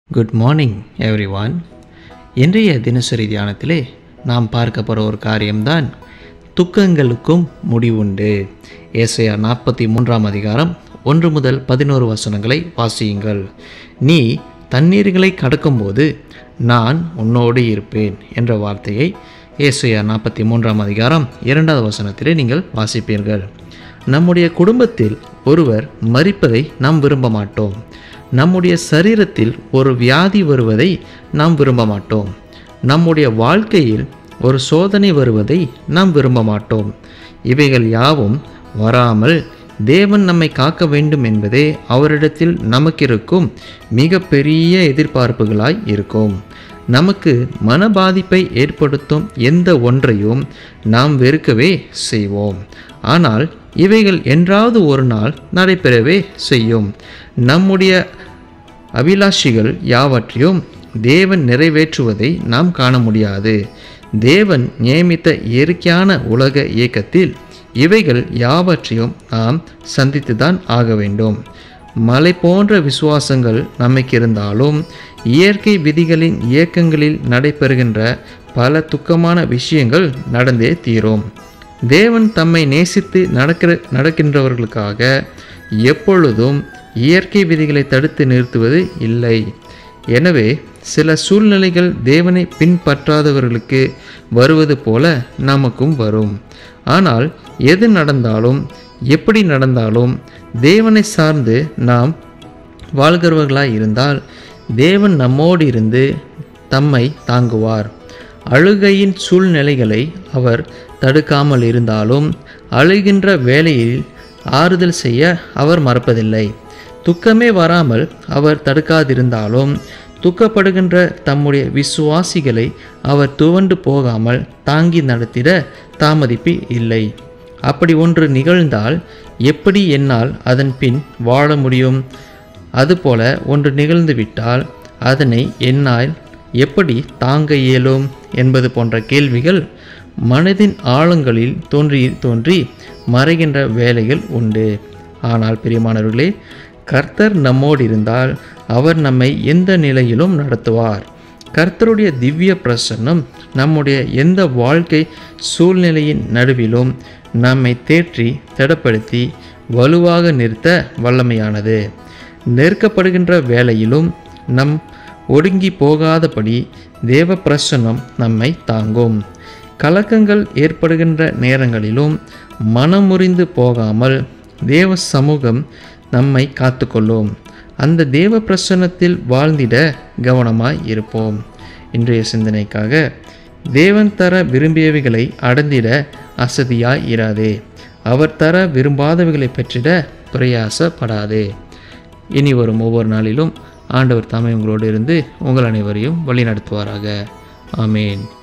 good morning every one இன்றைய தினசரி தியானத்திலே நாம் பார்க்க போகிற ஒரு காரியம்தான் துக்கங்களுக்கும் முடிவுண்டு ஏசையா நாற்பத்தி மூன்றாம் அதிகாரம் ஒன்று முதல் பதினோரு வசனங்களை வாசியுங்கள் நீ தண்ணீர்களை கடக்கும்போது நான் உன்னோடு இருப்பேன் என்ற வார்த்தையை ஏசையா நாற்பத்தி மூன்றாம் அதிகாரம் இரண்டாவது வசனத்திலே நீங்கள் வாசிப்பீர்கள் நம்முடைய குடும்பத்தில் ஒருவர் மரிப்பதை நாம் விரும்ப மாட்டோம் நம்முடைய சரீரத்தில் ஒரு வியாதி வருவதை நாம் விரும்ப மாட்டோம் நம்முடைய வாழ்க்கையில் ஒரு சோதனை வருவதை நாம் விரும்ப மாட்டோம் இவைகள் யாவும் வராமல் தேவன் நம்மை காக்க வேண்டும் என்பதே அவரிடத்தில் நமக்கிருக்கும் மிக பெரிய எதிர்பார்ப்புகளாய் இருக்கும் நமக்கு மன பாதிப்பை ஏற்படுத்தும் எந்த ஒன்றையும் நாம் வெறுக்கவே செய்வோம் ஆனால் இவைகள் என்றாவது ஒரு நாள் நடைபெறவே செய்யும் நம்முடைய அபிலாஷிகள் யாவற்றையும் தேவன் நிறைவேற்றுவதை நாம் காண முடியாது தேவன் நியமித்த இயற்கையான உலக இயக்கத்தில் இவைகள் யாவற்றையும் நாம் சந்தித்துதான் ஆக வேண்டும் மலை போன்ற விசுவாசங்கள் நமக்கு இருந்தாலும் இயற்கை விதிகளின் இயக்கங்களில் நடைபெறுகின்ற பல துக்கமான விஷயங்கள் நடந்தே தீரும் தேவன் தம்மை நேசித்து நடக்கிற நடக்கின்றவர்களுக்காக எப்பொழுதும் இயற்கை விதிகளை தடுத்து நிறுத்துவது இல்லை எனவே சில சூழ்நிலைகள் தேவனை பின்பற்றாதவர்களுக்கு வருவது போல நமக்கும் வரும் ஆனால் எது நடந்தாலும் எப்படி நடந்தாலும் தேவனை சார்ந்து நாம் வாழ்கிறவர்களாய் இருந்தால் தேவன் நம்மோடு இருந்து தம்மை தாங்குவார் அழுகையின் சூழ்நிலைகளை அவர் தடுக்காமல் இருந்தாலும் அழுகின்ற வேளையில் ஆறுதல் செய்ய அவர் மறப்பதில்லை துக்கமே வராமல் அவர் தடுக்காதிருந்தாலும் துக்கப்படுகின்ற தம்முடைய விசுவாசிகளை அவர் துவண்டு போகாமல் தாங்கி நடத்திட தாமதிப்பு இல்லை அப்படி ஒன்று நிகழ்ந்தால் எப்படி என்னால் அதன் பின் வாழ முடியும் அதுபோல ஒன்று நிகழ்ந்துவிட்டால் அதனை என்னால் எப்படி தாங்க இயலும் என்பது போன்ற கேள்விகள் மனதின் ஆழங்களில் தோன்றி தோன்றி மறைகின்ற வேலைகள் உண்டு ஆனால் பிரியமானவர்களே கர்த்தர் நம்மோடு இருந்தால் அவர் நம்மை எந்த நிலையிலும் நடத்துவார் கர்த்தருடைய திவ்ய பிரசன்னம் நம்முடைய எந்த வாழ்க்கை சூழ்நிலையின் நடுவிலும் நம்மை தேற்றி திடப்படுத்தி வலுவாக நிறுத்த வல்லமையானது நெருக்கப்படுகின்ற வேளையிலும் நம் ஒடுங்கி போகாதபடி தேவ பிரசன்னம் நம்மை தாங்கும் கலக்கங்கள் ஏற்படுகின்ற நேரங்களிலும் மனமுறிந்து போகாமல் தேவ சமூகம் நம்மை காத்துக்கொள்ளும் அந்த தேவ பிரசன்னத்தில் வாழ்ந்திட கவனமாய் இருப்போம் இன்றைய சிந்தனைக்காக தேவன் தர விரும்பியவைகளை அடைந்திட அசதியாய் இராதே அவர் தர விரும்பாதவைகளை பெற்றிட பிரயாசப்படாதே இனி வரும் ஒவ்வொரு நாளிலும் ஆண்டவர் தாமே உங்களோடு இருந்து உங்கள் அனைவரையும் வழி நடத்துவாராக ஆமேன்